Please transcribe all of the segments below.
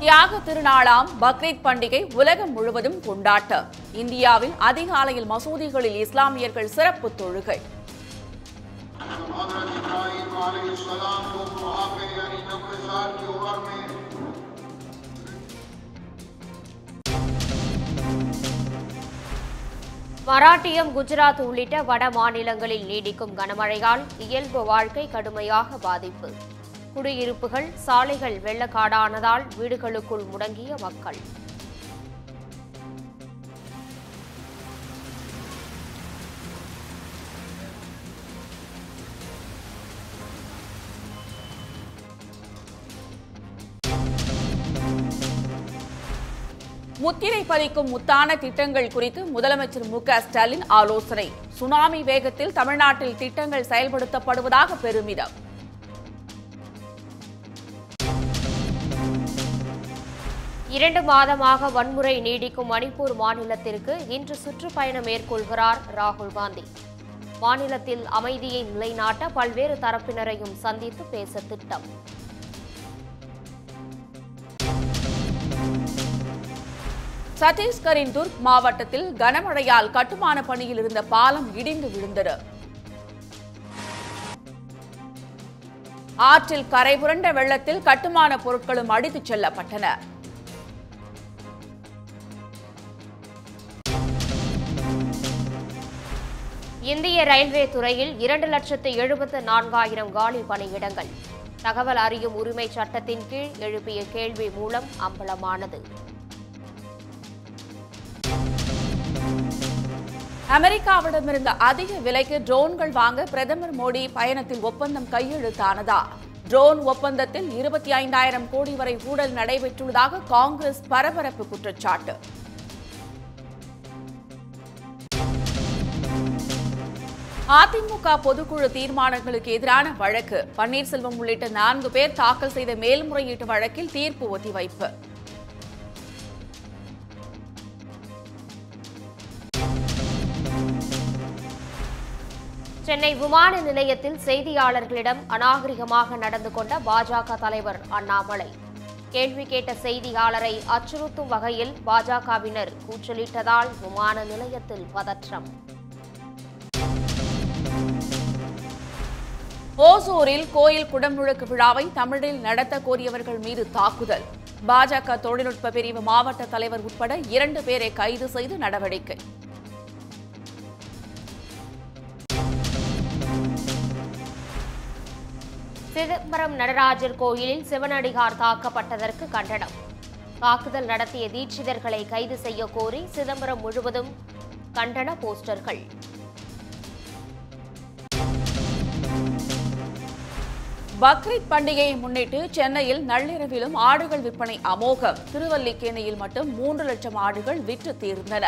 தியாக திருநாளாம் பக்ரீத் பண்டிகை உலகம் முழுவதும் கொண்டாட்டம் இந்தியாவில் அதிகாலையில் மசூதிகளில் இஸ்லாமியர்கள் சிறப்பு தொழுகை हजरत इब्राहिम अलैहिस्सलाम को बुढ़ापे यानी नब्बे साल की उम्र में மராட்டியம் குஜராத் உள்ளிட்ட வட மாநிலங்களில் நீடிக்கும் கனமழையால் இயல்பு வாழ்க்கை கடுமையாக பாதிப்பு குடியிருப்புகள் சாலைகள் வெள்ளக்காடானதால் வீடுகளுக்குள் முடங்கிய மக்கள் முத்திரை பதிக்கும் முத்தான திட்டங்கள் குறித்து முதலமைச்சர் மு க ஸ்டாலின் ஆலோசனை சுனாமி வேகத்தில் தமிழ்நாட்டில் திட்டங்கள் செயல்படுத்தப்படுவதாக பெருமிதம் இரண்டு மாதமாக வன்முறை நீடிக்கும் மணிப்பூர் மாநிலத்திற்கு இன்று சுற்றுப்பயணம் மேற்கொள்கிறார் ராகுல் காந்தி மாநிலத்தில் அமைதியை நிலைநாட்ட பல்வேறு தரப்பினரையும் சந்தித்து பேச திட்டம் சத்தீஸ்கரின் துர்க் மாவட்டத்தில் கனமழையால் கட்டுமான பணியில் இருந்த பாலம் இடிந்து விழுந்தது ஆற்றில் கரைபுரண்ட வெள்ளத்தில் கட்டுமான பொருட்களும் அடித்துச் செல்லப்பட்டன இந்திய ரயில்வே துறையில் இரண்டு லட்சத்து எழுபத்து நான்காயிரம் காலி பணியிடங்கள் தகவல் அறியும் உரிமை சட்டத்தின் கீழ் எழுப்பிய கேள்வி மூலம் அம்பலமானது அமெரிக்காவிடமிருந்து அதிக விலைக்கு ட்ரோன்கள் வாங்க பிரதமர் மோடி பயணத்தில் ஒப்பந்தம் கையெழுத்தானதா ட்ரோன் ஒப்பந்தத்தில் இருபத்தி ஐந்தாயிரம் கோடி வரை ஊழல் நடைபெற்றுள்ளதாக காங்கிரஸ் பரபரப்பு குற்றச்சாட்டு அதிமுக பொதுக்குழு தீர்மானங்களுக்கு எதிரான வழக்கு பன்னீர்செல்வம் உள்ளிட்ட நான்கு பேர் தாக்கல் செய்த மேல்முறையீட்டு வழக்கில் தீர்ப்பு ஒத்திவைப்பு சென்னை விமான நிலையத்தில் செய்தியாளர்களிடம் அநாகரிகமாக நடந்து கொண்ட பாஜக தலைவர் அண்ணாமலை கேள்வி கேட்ட செய்தியாளரை அச்சுறுத்தும் வகையில் பாஜகவினர் கூச்சலிட்டதால் விமான நிலையத்தில் பதற்றம் ஓசூரில் கோயில் குடமுழுக்கு விழாவை தமிழில் நடத்த கோரியவர்கள் மீது தாக்குதல் பாஜக தொழில்நுட்ப பிரிவு மாவட்ட தலைவர் உட்பட இரண்டு பேரை கைது செய்து நடவடிக்கை சிதம்பரம் நடராஜர் கோயிலில் சிவனடிகார் தாக்கப்பட்டதற்கு கண்டனம் தாக்குதல் நடத்திய தீட்சிதர்களை கைது செய்ய கோரி சிதம்பரம் முழுவதும் கண்டன போஸ்டர்கள் பக்ரீத் பண்டிகையை முன்னிட்டு சென்னையில் நள்ளிரவிலும் ஆடுகள் விற்பனை அமோகம் திருவல்லிக்கேணியில் மட்டும் மூன்று லட்சம் ஆடுகள் விற்று தீர்ந்தன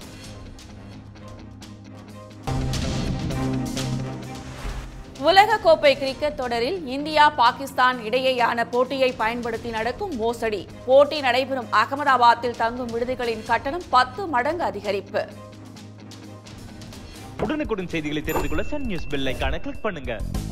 உலகக்கோப்பை கிரிக்கெட் தொடரில் இந்தியா பாகிஸ்தான் இடையேயான போட்டியை பயன்படுத்தி நடக்கும் மோசடி போட்டி நடைபெறும் அகமதாபாத்தில் தங்கும் விடுதிகளின் கட்டணம் பத்து மடங்கு அதிகரிப்பு உடனுக்குடன் செய்திகளை தெரிந்து கொள்ள சன் நியூஸ் பெல் ஐகானை கிளிக் பண்ணுங்க